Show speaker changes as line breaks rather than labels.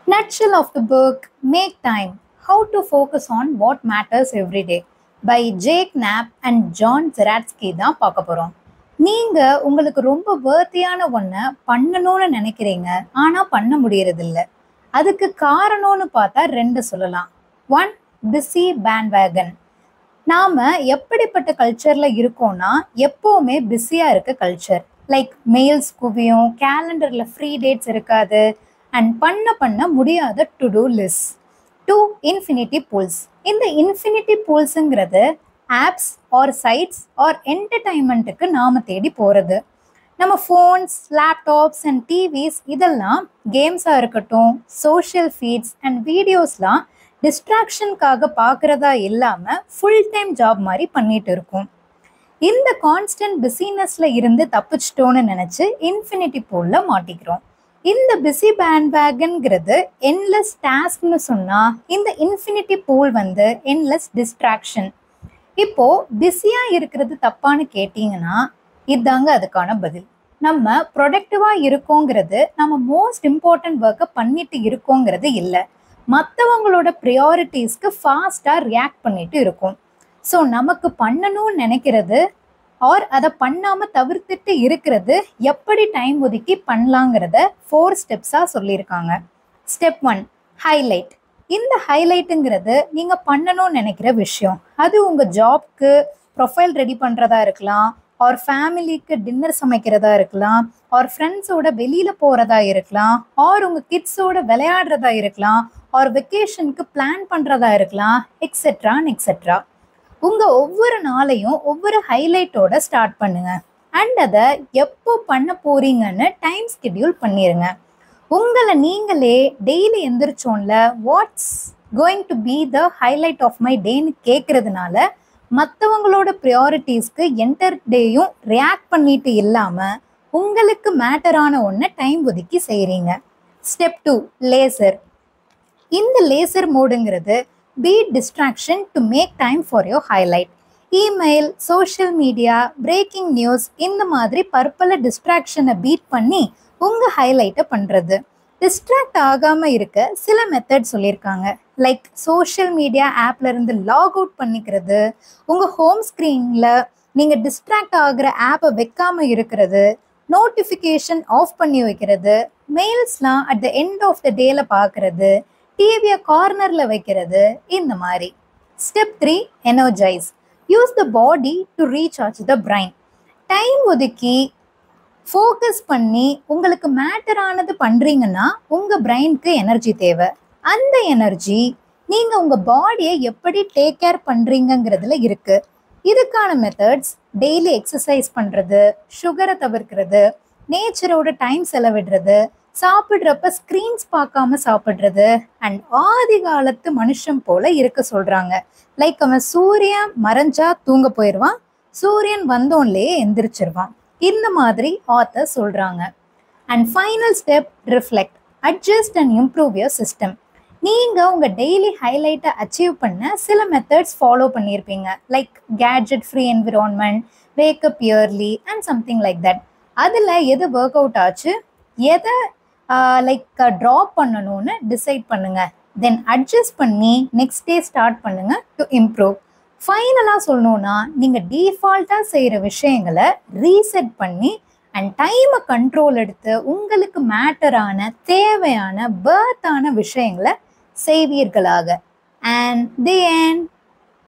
Nutshell of the book Make Time How to Focus on What Matters Every Day by Jake Knapp and John Zeratsky தான் பார்க்க போகிறோம் நீங்கள் உங்களுக்கு ரொம்ப வேர்த்தியான ஒன்றை பண்ணணும்னு நினைக்கிறீங்க ஆனால் பண்ண முடியறதில்ல அதுக்கு காரணம்னு பார்த்தா ரெண்டு சொல்லலாம் ஒன் பிஸி பேண்ட்வேகன் நாம் எப்படிப்பட்ட கல்ச்சரில் இருக்கோம்னா எப்போவுமே பிஸியாக இருக்க கல்ச்சர் லைக் மெயில்ஸ் குவியும் கேலண்டரில் ஃப்ரீ டேட்ஸ் இருக்காது அண்ட் பண்ண பண்ண முடியாத to do list to infinity pools இந்த இன்ஃபினிட்டி பூல்ஸுங்கிறது ஆப்ஸ் ஆர் சைட்ஸ் ஆர் என்டர்டைன்மெண்ட்டுக்கு நாம் தேடி போகிறது நம்ம ஃபோன்ஸ் லேப்டாப்ஸ் அண்ட் டிவிஸ் இதெல்லாம் கேம்ஸாக இருக்கட்டும் சோஷியல் ஃபீட்ஸ் அண்ட் வீடியோஸ்லாம் டிஸ்ட்ராக்ஷனுக்காக பார்க்குறதா இல்லாமல் ஃபுல் டைம் ஜாப் மாதிரி பண்ணிட்டு இருக்கோம் இந்த கான்ஸ்டன்ட் பிஸினஸில் இருந்து தப்பிச்சிட்டோன்னு நினச்சி இன்ஃபினிட்டி பூலில் மாட்டிக்கிறோம் இந்த பிஸி பேண்ட் பேக்குங்கிறது என்லெஸ் டாஸ்க்னு சொன்னால் இந்த இன்ஃபினிட்டி பூல் வந்து என்லெஸ் டிஸ்ட்ராக்ஷன் இப்போது பிஸியாக இருக்கிறது தப்பான்னு கேட்டிங்கன்னா இதாங்க அதுக்கான பதில் நம்ம ப்ரொடக்டிவாக இருக்கோங்கிறது நம்ம மோஸ்ட் இம்பார்ட்டன்ட் ஒர்க்கை பண்ணிட்டு இருக்கோங்கிறது இல்லை மற்றவங்களோட ப்ரியாரிட்டிஸ்க்கு ஃபாஸ்ட்டாக ரியாக்ட் பண்ணிட்டு இருக்கோம் ஸோ நமக்கு பண்ணணும்னு நினைக்கிறது ஆர் அதை பண்ணாமல் தவிர்த்துட்டு இருக்கிறது எப்படி டைம் ஒதுக்கி பண்ணலாங்கிறத ஃபோர் ஸ்டெப்ஸாக சொல்லியிருக்காங்க ஸ்டெப் ஒன் ஹைலைட் இந்த ஹைலைட்டுங்கிறது நீங்கள் பண்ணணும்னு நினைக்கிற விஷயம் அது உங்கள் ஜாப்க்கு ப்ரொஃபைல் ரெடி பண்ணுறதா இருக்கலாம் ஆர் ஃபேமிலிக்கு டின்னர் சமைக்கிறதா இருக்கலாம் ஆர் ஃப்ரெண்ட்ஸோட வெளியில் போகிறதா இருக்கலாம் ஆர் உங்கள் கிட்ஸோட விளையாடுறதா இருக்கலாம் ஆர் வெக்கேஷனுக்கு பிளான் பண்ணுறதா இருக்கலாம் எக்ஸெட்ரான் எக்ஸெட்ரா உங்கள் ஒவ்வொரு நாளையும் ஒவ்வொரு ஹைலைட்டோட ஸ்டார்ட் பண்ணுங்க அண்ட் அதை எப்போ பண்ண போறீங்கன்னு டைம் ஸ்கெடியூல் பண்ணிடுங்க உங்களை நீங்களே டெய்லி எந்திரிச்சோன்ல what's going to be the highlight of my டேன்னு கேட்குறதுனால மற்றவங்களோட ப்ரியாரிட்டிஸ்க்கு என்டர் டேயும் ரியாக்ட் பண்ணிட்டு இல்லாமல் உங்களுக்கு மேட்டரான ஒன்று டைம் ஒதுக்கி செய்கிறீங்க ஸ்டெப் டூ லேசர் இந்த லேசர் மோடுங்கிறது be distraction to make time for your highlight email social media breaking news இந்த மாதிரி பர்பல டிஸ்ட்ராக்ஷனை பீட் பண்ணி உங்கள் ஹைலைட்டை பண்ணுறது டிஸ்ட்ராக்ட் ஆகாமல் இருக்க சில மெத்தட் சொல்லியிருக்காங்க லைக் சோஷியல் மீடியா ஆப்ல இருந்து லாக் அவுட் பண்ணிக்கிறது உங்கள் ஹோம் ஸ்க்ரீனில் நீங்கள் டிஸ்ட்ராக்ட் ஆகிற ஆப்பை வைக்காமல் இருக்கிறது நோட்டிஃபிகேஷன் ஆஃப் பண்ணி வைக்கிறது மெயில்ஸ்லாம் at the end of the டேல பார்க்குறது டிவியை கார்னரில் வைக்கிறது இந்த மாதிரி step three energize use the body to recharge the brain time ஒதுக்கி ஃபோக்கஸ் பண்ணி உங்களுக்கு மேட்டர் ஆனது பண்ணுறீங்கன்னா உங்கள் பிரெயினுக்கு எனர்ஜி தேவை அந்த எனர்ஜி நீங்கள் உங்கள் பாடியை எப்படி டேக் கேர் பண்ணுறீங்கங்கிறதுல இருக்குது இதுக்கான மெத்தட்ஸ் டெய்லி எக்ஸசைஸ் பண்ணுறது சுகரை தவிர்க்கிறது நேச்சரோட டைம் செலவிடுறது சாப்பிட்றப்ப ஸ்க்ரீன்ஸ் பார்க்காம சாப்பிட்றது அண்ட் ஆதி காலத்து மனுஷன் போல இருக்க சொல்றாங்க லைக் அவன் சூரியன் மறைஞ்சா தூங்க போயிடுவான் சூரியன் வந்தோன்லேயே எந்திரிச்சிருவான் இந்த மாதிரி ஆத்தர் சொல்றாங்க and final step reflect adjust and improve your system நீங்கள் உங்கள் டெய்லி ஹைலைட்டை அச்சீவ் பண்ண சில மெத்தட்ஸ் ஃபாலோ பண்ணியிருப்பீங்க like gadget free environment wake up early and something like that அதில் எது ஒர்க் அவுட் ஆச்சு எதை லைக் ட்ராப் பண்ணணும்னு டிசைட் பண்ணுங்க தென் அட்ஜஸ்ட் பண்ணி நெக்ஸ்ட் டே ஸ்டார்ட் பண்ணுங்க டு இம்ப்ரூவ் ஃபைனலாக சொல்லணும்னா நீங்கள் டீஃபால்ட்டாக செய்கிற விஷயங்களை ரீசெட் பண்ணி அண்ட் டைமை கண்ட்ரோல் எடுத்து உங்களுக்கு மேட்டரான தேவையான பேர்த்தான விஷயங்களை செய்வீர்களாக அண்ட் தி எண்ட்